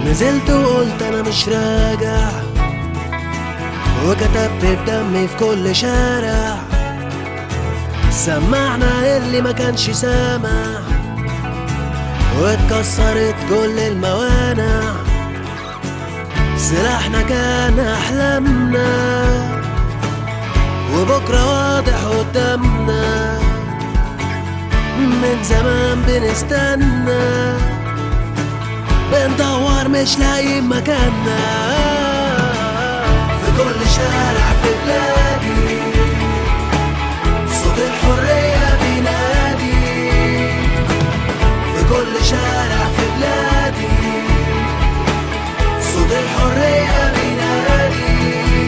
نزلت وقلت انا مش راجع وكتبت بدمي في كل شارع سمعنا اللي ما كانش سامع واتكسرت كل الموانع سلاحنا كان احلامنا وبكره واضح قدامنا من زمان بنستنى بندور مش لاقيين مكاننا في كل شارع في بلادي صوت الحرية بينادي في كل شارع في بلادي صوت الحرية بينادي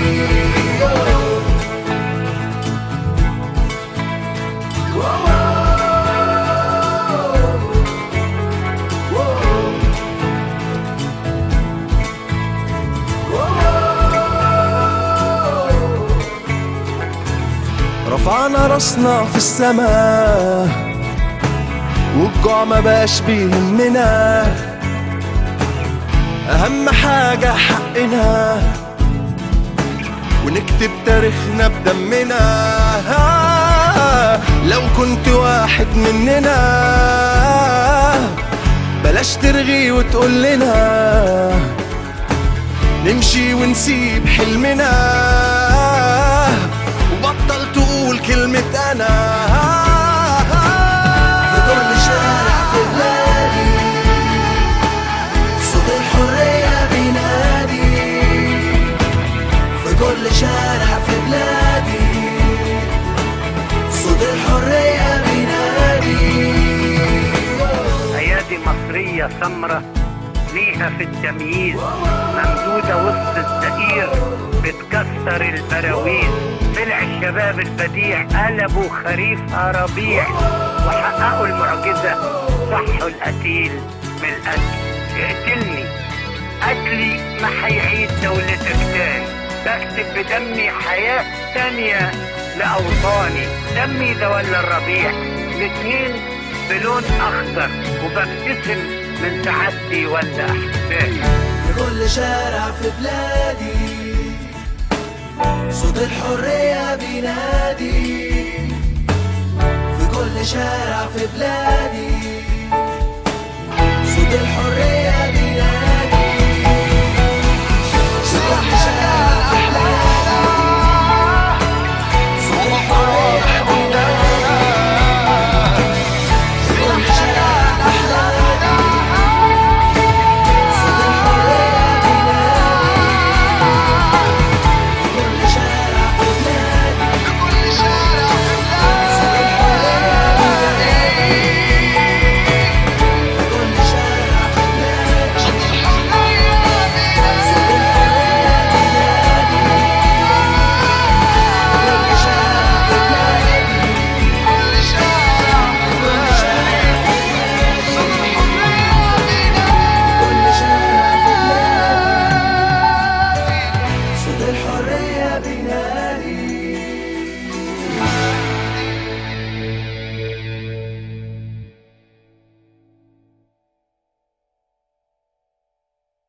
رفعنا راسنا في السماء والجوع ما بقاش بيهمنا اهم حاجة حقنا ونكتب تاريخنا بدمنا لو كنت واحد مننا بلاش ترغي وتقول لنا نمشي ونسيب حلمنا وبطل تقول كلمة أنا في كل شارع في بلادي صوت الحرية بينادي في كل شارع في بلادي صوت الحرية بينادي ايادي مصرية سمرة ليها في التمييز ممدودة وسط الزئير بتكسر البراويز طلع الشباب البديع قلبوا خريفها ربيع وحققوا المعجزة صحوا القتيل من القتل اقتلني قتلي ما هيعيد دولتك تاني بكتب بدمي حياة تانية لأوطاني دمي ده ولا الربيع الاتنين بلون أخضر وببتسم من تعدي ولا أحساسي في كل شارع في بلادي صوت الحرية بينادي في كل شارع في بلادي صوت الحرية